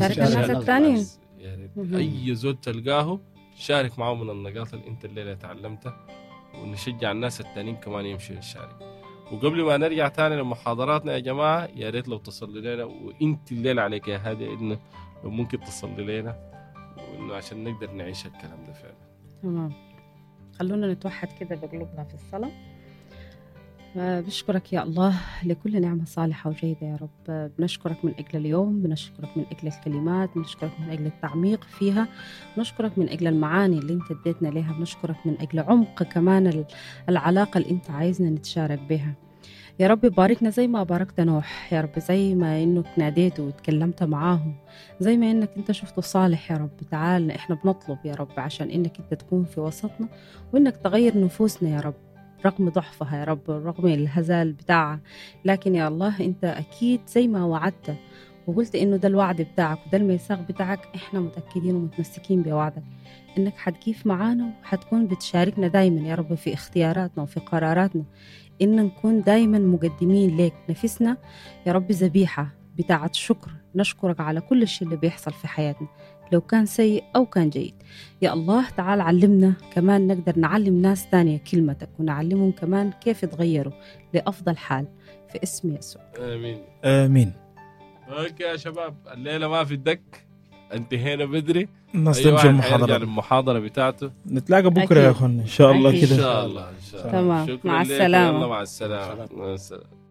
شارك الناس الثانيين يا ريت مهم. اي زول تلقاه شارك معه من النقاط اللي انت الليله تعلمتها ونشجع الناس التانيين كمان يمشوا يشارك وقبل ما نرجع تاني لمحاضراتنا يا جماعه يا ريت لو تصلي لنا وانت الليله عليك يا هادي انه لو ممكن تصلي لنا وانه عشان نقدر نعيش الكلام ده فعلا تمام خلونا نتوحد كده بقلوبنا في الصلاة آه، بشكرك يا الله لكل نعمة صالحة وجيدة يا رب آه، بنشكرك من أجل اليوم بنشكرك من أجل الكلمات بنشكرك من أجل التعميق فيها بنشكرك من أجل المعاني اللي أنت اديتنا لها بنشكرك من أجل عمق كمان ال- العلاقة اللي أنت عايزنا نتشارك بها يا رب باركنا زي ما باركت نوح يا رب زي ما انك ناديته وتكلمت معاه زي ما انك انت شفته صالح يا رب تعال احنا بنطلب يا رب عشان انك انت تكون في وسطنا وانك تغير نفوسنا يا رب رغم ضعفها يا رب رغم الهزال بتاعها لكن يا الله انت اكيد زي ما وعدت وقلت انه ده الوعد بتاعك وده الميثاق بتاعك احنا متاكدين ومتمسكين بوعدك انك حتقيف معانا وحتكون بتشاركنا دايما يا رب في اختياراتنا وفي قراراتنا ان نكون دايما مقدمين لك نفسنا يا رب ذبيحه بتاعه شكر نشكرك على كل الشيء اللي بيحصل في حياتنا لو كان سيء او كان جيد يا الله تعال علمنا كمان نقدر نعلم ناس تانية كلمتك ونعلمهم كمان كيف يتغيروا لأفضل حال في اسم يسوع امين امين اوكي يا شباب الليله ما في الدك انتهينا بدري الناس أي تمشي واحد حيرجع المحاضرة للمحاضره بتاعته نتلاقى بكرة أكيد. يا اخوانا ان شاء الله أكيد. ان كده شاء الله ان شاء الله تمام. شكرا مع لك. السلامة. يلا مع السلامه مع السلامه